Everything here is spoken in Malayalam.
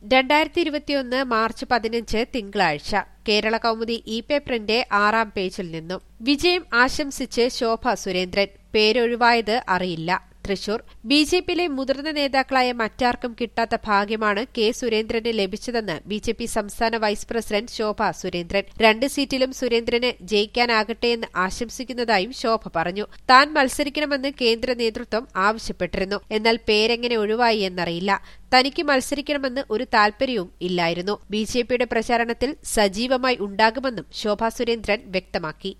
രണ്ടായിരത്തി ഇരുപത്തിയൊന്ന് മാർച്ച് പതിനഞ്ച് തിങ്കളാഴ്ച കേരള കൗമുദി ഇ പേപ്പറിന്റെ ആറാം പേജിൽ നിന്നും വിജയം ആശംസിച്ച് ശോഭ സുരേന്ദ്രൻ പേരൊഴിവായത് അറിയില്ല തൃശൂർ ബി ജെ പിയിലെ മുതിർന്ന നേതാക്കളായ മറ്റാർക്കും കിട്ടാത്ത ഭാഗ്യമാണ് കെ സുരേന്ദ്രന് ലഭിച്ചതെന്ന് ബി ജെ പി സംസ്ഥാന വൈസ് പ്രസിഡന്റ് ശോഭ സുരേന്ദ്രൻ രണ്ട് സീറ്റിലും സുരേന്ദ്രന് ജയിക്കാനാകട്ടെയെന്ന് ആശംസിക്കുന്നതായും ശോഭ പറഞ്ഞു താൻ മത്സരിക്കണമെന്ന് കേന്ദ്ര നേതൃത്വം ആവശ്യപ്പെട്ടിരുന്നു എന്നാൽ പേരെങ്ങനെ ഒഴിവായി എന്നറിയില്ല തനിക്ക് മത്സരിക്കണമെന്ന് ഒരു താൽപര്യവും ഇല്ലായിരുന്നു ബി ജെ പിയുടെ പ്രചാരണത്തിൽ സജീവമായി ഉണ്ടാകുമെന്നും ശോഭാ സുരേന്ദ്രൻ വ്യക്തമാക്കി